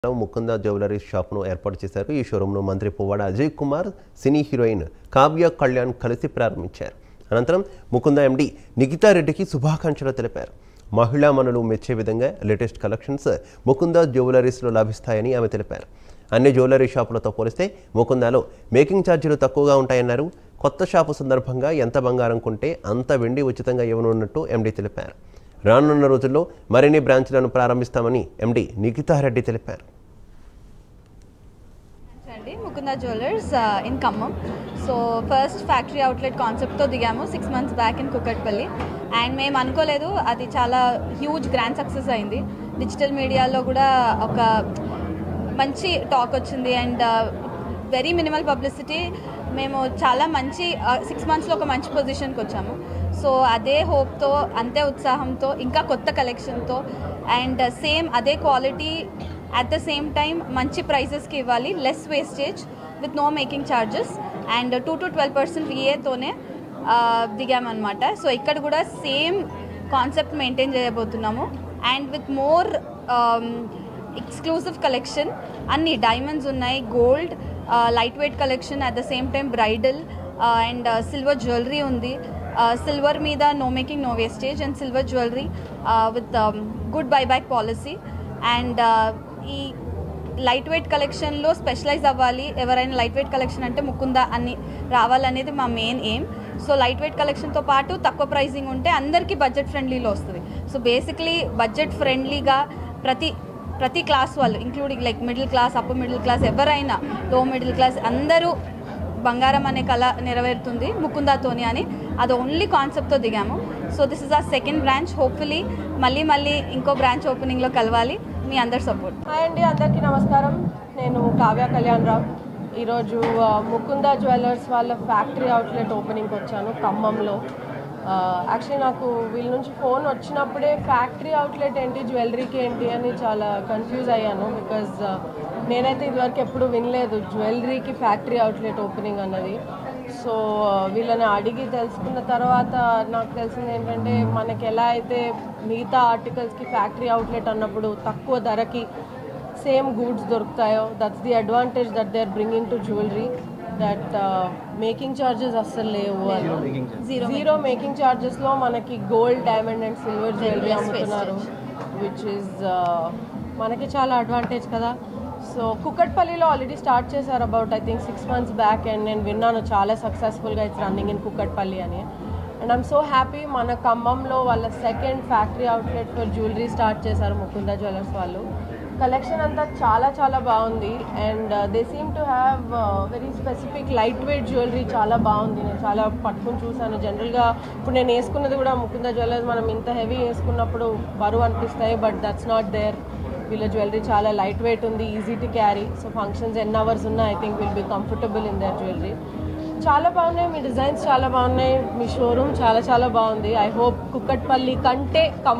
Mukunda jewellery షాప్ను ఏర్పాటు చేశారు ఈ షోరూంను మంత్రి పువ్వాడ అజయ్ కుమార్ సినీ హీరోయిన్ కావ్య కళ్యాణ్ కలిసి ప్రారంభించారు అనంతరం ముకుంద ఎండి నిఖితారెడ్డికి శుభాకాంక్షలు తెలిపారు మహిళా మనులు మెచ్చే విధంగా లేటెస్ట్ కలెక్షన్స్ ముకుంద జ్యువెలరీస్లో లభిస్తాయని ఆమె తెలిపారు అన్ని జ్యువెలరీ షాపులతో పోలిస్తే ముకుందాలో మేకింగ్ ఛార్జీలు తక్కువగా ఉంటాయన్నారు కొత్త షాపు సందర్భంగా ఎంత బంగారం కొంటే అంత వెండి ఉచితంగా ఇవ్వనున్నట్టు ఎండీ తెలిపారు రానున్న రోజుల్లో మరిన్ని బ్రాంచ్లను ప్రారంభిస్తామని ఎండీ నిఖితారెడ్డి తెలిపారు అండి Mukunda jewellers in Khammam so first factory outlet కాన్సెప్ట్తో దిగాము six months back in Kukatpally and మేము అనుకోలేదు అది చాలా హ్యూజ్ గ్రాండ్ సక్సెస్ అయింది డిజిటల్ మీడియాలో కూడా ఒక మంచి టాక్ వచ్చింది అండ్ వెరీ మినిమల్ పబ్లిసిటీ మేము చాలా మంచి సిక్స్ మంత్స్లో ఒక మంచి పొజిషన్కి వచ్చాము సో అదే హోప్తో అంతే ఉత్సాహంతో ఇంకా కొత్త కలెక్షన్తో అండ్ సేమ్ అదే quality at the same time మంచి ప్రైసెస్కి ఇవ్వాలి less wastage with no making charges and two to twelve percent విఏతోనే దిగామన్నమాట సో ఇక్కడ కూడా సేమ్ కాన్సెప్ట్ మెయింటైన్ చేయబోతున్నాము and with more exclusive collection అన్ని డైమండ్స్ ఉన్నాయి gold light weight collection at the same time bridal and silver jewellery ఉంది silver మీద no making no wastage and silver jewellery with good buy back policy and ఈ light weight కలెక్షన్లో specialise అవ్వాలి ఎవరైనా light weight collection అంటే ముకుందా అని రావాలనేది మా main aim so light weight కలెక్షన్తో పాటు తక్కువ ప్రైసింగ్ ఉంటే అందరికీ బడ్జెట్ ఫ్రెండ్లీలో వస్తుంది సో బేసిక్లీ బడ్జెట్ ఫ్రెండ్లీగా ప్రతి ప్రతి క్లాస్ వాళ్ళు including like middle class upper middle class ఎవరైనా లో మిడిల్ క్లాస్ అందరూ బంగారం అనే కళ నెరవేరుతుంది ముకుందాతోని అని అది ఓన్లీ కాన్సెప్ట్తో దిగాము so this is a second branch hopefully మళ్ళీ మళ్ళీ ఇంకో బ్రాంచ్ ఓపెనింగ్లో కలవాలి మీ అందరి సపోర్ట్ హాయ్ అండి అందరికీ నమస్కారం నేను కావ్య కళ్యాణ్ రావు ఈరోజు ఆ, ముకుంద జ్యువెలర్స్ వాళ్ళ ఫ్యాక్టరీ అవుట్లెట్ ఓపెనింగ్కి వచ్చాను ఖమ్మంలో యాక్చువల్లీ నాకు వీళ్ళ నుంచి ఫోన్ వచ్చినప్పుడే ఫ్యాక్టరీ అవుట్లెట్ ఏంటి జ్యువెలరీకి ఏంటి అని చాలా కన్ఫ్యూజ్ అయ్యాను బికాజ్ నేనైతే ఇదివరకు ఎప్పుడు వినలేదు జ్యువెలరీకి ఫ్యాక్టరీ అవుట్లెట్ ఓపెనింగ్ అన్నది సో వీళ్ళని అడిగి తెలుసుకున్న తర్వాత నాకు తెలిసింది ఏంటంటే మనకి ఎలా అయితే మిగతా ఆర్టికల్స్కి ఫ్యాక్టరీ అవుట్లెట్ అన్నప్పుడు తక్కువ ధరకి సేమ్ గూడ్స్ దొరుకుతాయో that's the advantage that they are bringing to jewellery that making charges అస్సలు లేవు అని జీరో జీరో మేకింగ్ ఛార్జెస్లో మనకి gold diamond and silver jewellery అమ్ముతున్నారు విచ్ ఇస్ మనకి చాలా అడ్వాంటేజ్ కదా సో కుక్కట్పల్లిలో ఆల్రెడీ స్టార్ట్ చేశారు about I think six months back and నేను విన్నాను చాలా సక్సెస్ఫుల్గా ఇట్స్ రన్నింగ్ ఇన్ కుక్కట్పల్లి అని అండ్ ఐమ్ సో హ్యాపీ మన ఖమ్మంలో వాళ్ళ second factory outlet for jewellery start చేశారు ముకుంద జ్యువెలర్స్ వాళ్ళు కలెక్షన్ అంతా చాలా చాలా బాగుంది and they seem to have very specific light weight jewellery చాలా బాగుంది నేను చాలా పట్టుకుని చూసాను జనరల్గా ఇప్పుడు నేను వేసుకున్నది కూడా ముకుంద జ్యువెలర్స్ మనం ఇంత హెవీ వేసుకున్నప్పుడు బరువు అనిపిస్తాయి బట్ దట్స్ నాట్ దేర్ వీళ్ళ జ్యువెలరీ చాలా లైట్ వెయిట్ ఉంది easy to carry so functions ఎన్ని అవర్స్ ఉన్నా I think will be comfortable in their jewellery చాలా బాగున్నాయి మీ డిజైన్స్ చాలా బాగున్నాయి మీ షోరూమ్ చాలా చాలా బాగుంది ఐ హోప్ కుక్కట్పల్లి కంటే